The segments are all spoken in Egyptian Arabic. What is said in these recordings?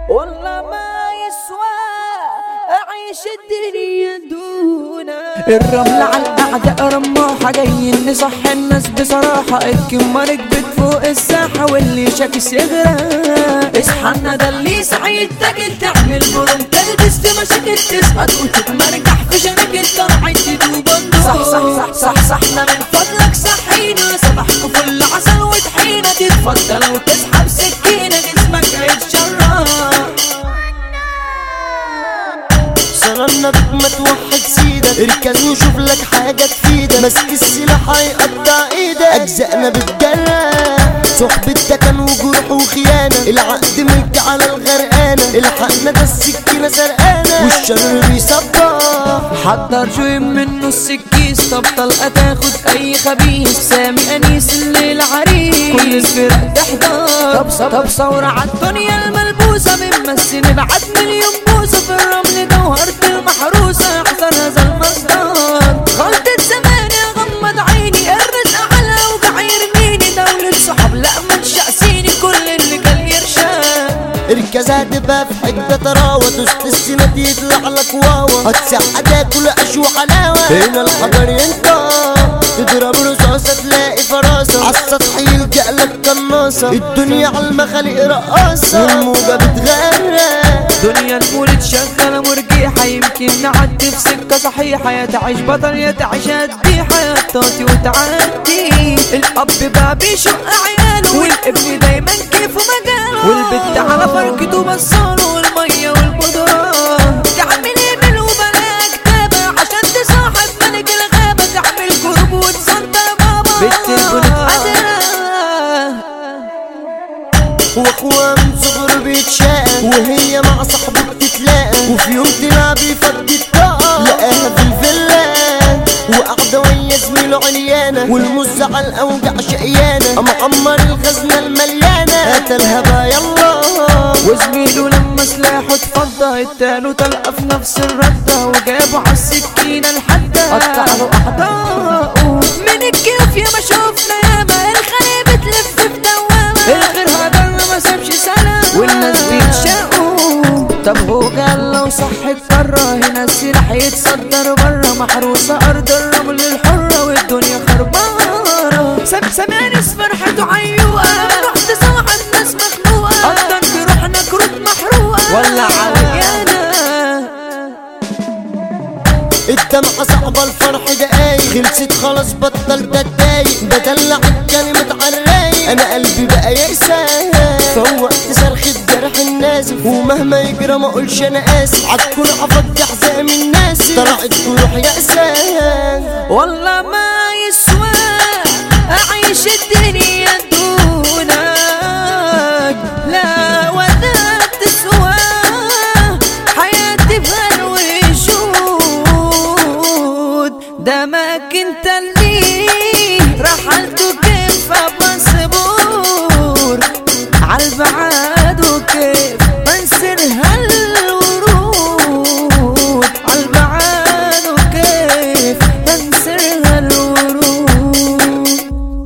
والله ما يسوى أعيش الدنيا دونه الرمل على الأعداء رماحة جايين نصح الناس بصراحة الكمة ركبت فوق الساحة واللي شاكس يغرق اصحى ده اللي سعيد تاكل تعمل برم تلبس في مشاكل تسقط وتتمرجح في شنك الطرع تدوب صح صح صح صح صحنا من فضلك صحينا صباحكوا فل عسل وطحينة تتفضل وتسحب سكينة جسمك هيتشرح صرنا بك ما توحد سيدك اركز وشوف لك حاجة تفيدك مسك السلاح هيقطع ايدك اجزائنا بتجرح صحبة ده كان وجروح وخيانة العقد ملك على الغرقانة الحقنا ده السكينة سرقانة والشر بيصبح حضر شوي من نص الكيس طب طلقة تاخد أي خبيث سامي أنيس الليل عريس كل الفرق تحضر طب صب طب ثورة عالدنيا الملبوسة بنمثل نبعت مليون بوسة في الرمل جوهرة المحروسة احذر هذا المصدر غلطة زمان غمض عيني الرزق على وجع يرميني دولة صحاب لا ما تشعسيني كل اللي كان يرشاد اركز هتبقى في حجة طراوة دوست السنة يطلع لك واوا هتسع تاكل عيش وحلاوة هنا الحجر ينطق تضرب رصاصة تلاقي فراسة عالسطح يلجأ لك قناصة الدنيا عالمخالق رقاصة والموجة بتغرق دنيا المولد شغالة مرجيحة يمكن نعدي في سكة صحيحة يا تعيش بطل يا تعيش هتبيحة يا تطاطي وتعدي الأب بقى بيشق عياله والابن دايما كيفه مجاله والبنت على فرقته بصاله والمية والبودرة تعمل ايميل وبلا كتابة عشان تصاحب ملك الغابة تعمل جروب وتصدر بابا بنت البنت قادرة واخوها من صغره بيتشاقى وهي مع صاحبه بتتلاقى وفي يوم تلعب يفضي الطاقة لقاها في الفيلا وقاعدة ويا زميله عريانة والمز على الأوجع شقيانة قام عمر الخزنة المليانة قتلها بقى يلا وزميله لما سلاحه اتفضى اداله طلقة في نفس الردة وجابه عالسكينة الحادة قطع له أعضاءه من الكيف يا ما شفنا ياما الخلية بتلف في دوامة الغير هدر ما سابش سلام والناس بيتشاقوا طب هو قال لو صح اتفرى هنا السلاح يتصدر برا محروسة أرض الرمل الحرة والدنيا خربانة سم سمعني فرحته عيوقة رحت صاحب ناس مخنوقة قدر روحنا كروت محروقة ولا عليانا الدمعة صعبة الفرح دقايق خلصت خلاص بطلت اتضايق بدلع الكلمة عالرايق انا قلبي بقى يأسى فوقت صرخة جرح النازف ومهما يجرى ما اقولش انا اسف عتكون عفضت حزام الناس طلعت جروح يأسى والله ما يسوى أعيش الدنيا دونك لا ولا تسوى حياتي بهالوجود دمك انت اللي رحلت كيف مصبور عالبعاد وكيف بنسر هالورود عالبعاد وكيف بنسر هالورود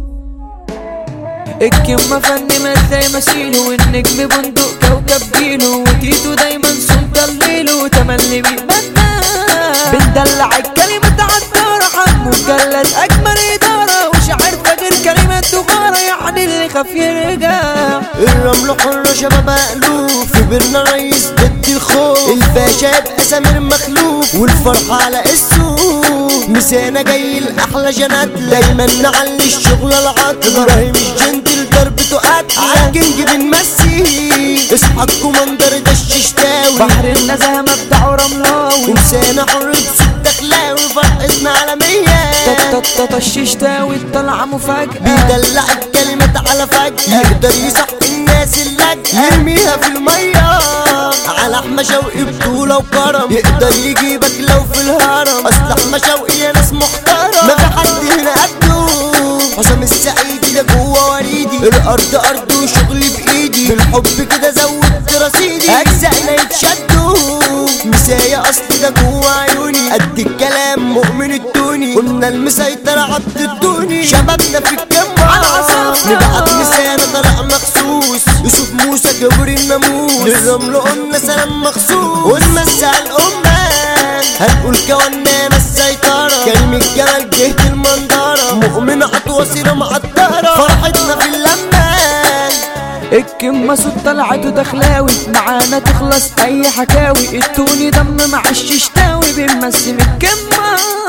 الكلمة فن ما زي مسيله والنجم بندق كوكب جيله وتيتو دايما صوت الليل وتملي بيتبنى بندلع الكلمة عالدارة حمو مجلد أجمل إدارة وشعر فجر كلمة تجارة يعني اللي خاف يرجع الرمل حر شباب ألوف كبرنا رئيس ضد الخوف الباشا يبقى سمير مخلوف والفرحة على السوق مسانا جاي الأحلى جنات دايما نعلي الشغل العطل إبراهيم الجندل ضربته قتل عالجنج بنمسي اصحى الكوماندر ده الششتاوي بحر النزاهة مبدع ورملاوي انسانة حر بصوت دخلاوي فرقتنا عالمية تطشش تاوي الطلعة مفاجأة بيدلع الكلمة على فجأة يقدر يصح الناس اللجأة يرميها في المية على احمى شوقي بطولة وكرم يقدر يجيبك لو في الهرم اصل احمى شوقي يا ناس محترم ما في حد هنا قده حسام السعيدي ده جوه وريدي الارض ارض وشغلي بايدي بالحب كده زودت رصيدي اجزائنا يتشدوا مسايا اصل ده جوه عيوني قد الكلام مؤمن التوني قلنا المسيطر عبد الدوني شبابنا في الجمعة على عصافرة. نبعت مسانا طلع مخصوص يوسف موسى كبر الناموس للرمل قلنا سلام مخصوص ونمسى على الأمان هنقول كونانا السيطرة كلمة جمال جهة المنظرة مؤمن عطوة معطرة فرحتنا في اللمان الكمة صوت طلعت دخلاوي معانا تخلص اي حكاوي التوني دم مع الششتاوي بنمثل الكمة